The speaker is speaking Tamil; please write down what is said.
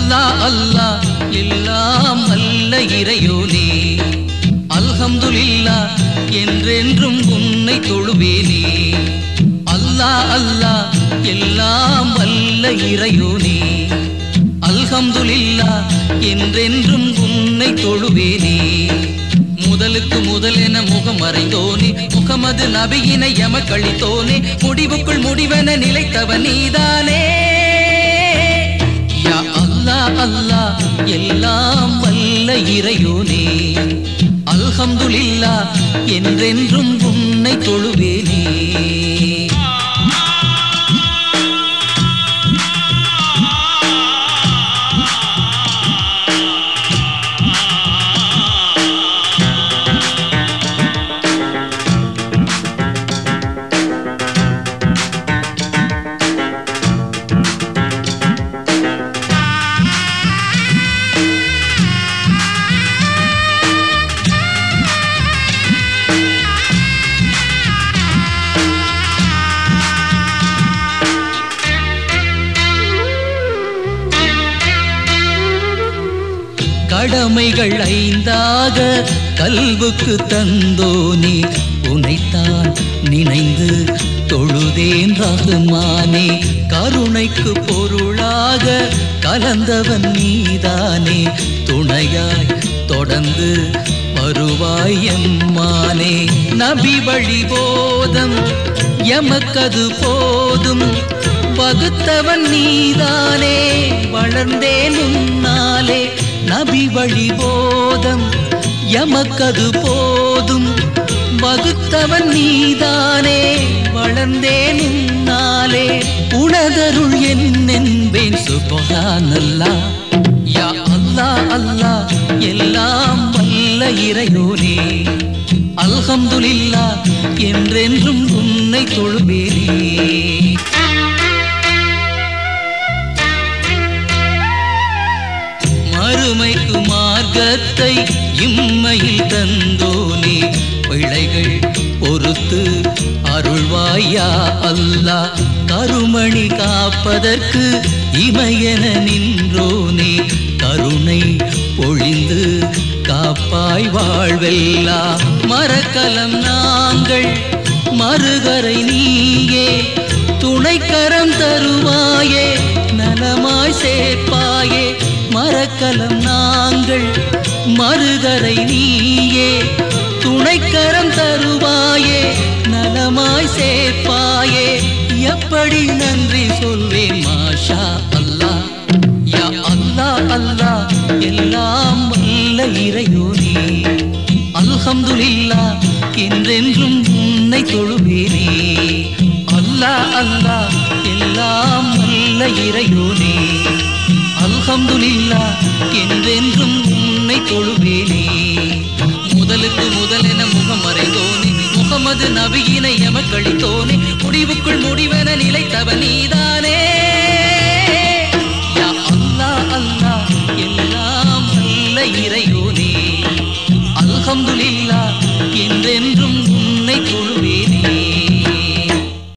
அல்லாஹ் அல்லாஹ் எல்லாம் அல்ல இறையோனே அல்ஹம்துலில்லா என்றென்றும் உன்னை தொழுவேனே அல்லாஹ் அல்லாஹ் எல்லாம் அல்ல இறையோனே அல்ஹம்துலில்லா என்றென்றும் உன்னை தொழுவேனே முதலுக்கு முதலென முகம் மறைந்தோனே முகமது நபியினை எமக்களித்தோனே முடிவுக்குள் முடிவென நிலைத்தவன் நீதானே யா அல்லாஹ் அல்லாஹ் எல்லாம் வல்ல இறையோனே அல்ஹம்துலில்லா என்றென்றும் உன்னை தொழுவேனே கடமைகள் ஐந்தாக கல்வுக்கு தந்தோனே உனைத்தான் நினைந்து தொழுதேன் ரகுமானே கருணைக்கு பொருளாக கலந்தவன் நீதானே துணையாய் தொடர்ந்து வருவாய் எம்மானே நபி வழி போதம் எமக்கது போதும் வகுத்தவன் நீதானே வளர்ந்தேன் உன்னாலே நபி வழி போதம் எமக்கது போதும் வகுத்தவன் நீதானே வளர்ந்தேன் உன்னாலே உனதருள் என்னென்பேன் சுபஹானல்லா யா அல்லாஹ் அல்லாஹ் எல்லாம் வல்ல இறையோனே அல்ஹம்துலில்லா என்றென்றும் உன்னை தொழுவேனே மறுமைக்கு மார்க்கத்தை இம்மையில் தந்தோனே பிழைகள் பொறுத்து அருள்வாயா அல்லாஹ் கருமணி காப்பதற்கு இமையென நின்றோனே கருணை பொழிந்து காப்பாய் வாழ்வெல்லா மரக்கலம் நாங்கள் மறுகரை நீயே துணைக்கரம் தருவாயே நலமாய் சேர்ப்பாயே மரக்கலம் நாங்கள் மறுகரை நீயே துணைக்கரம் தருவாயே நலமாய் சேர்ப்பாயே எப்படி நன்றி சொல்வேன் மாஷா அல்லாஹ் யா அல்லாஹ் அல்லாஹ் எல்லாம் வல்ல இறையோனே அல்ஹம்துலில்லா என்றென்றும் உன்னை தொழுவேனே அல்லாஹ் அல்லாஹ் எல்லாம் வல்ல இறையோனே அல்ஹம்துலில்லா என்றென்றும் உன்னை தொழுவேனே முதலுக்கு முதலென முகம் மறைந்தோனே முகமது நபியினை எமக்களித்தோனே முடிவுக்குள் முடிவென நிலைத்தவன் நீதானே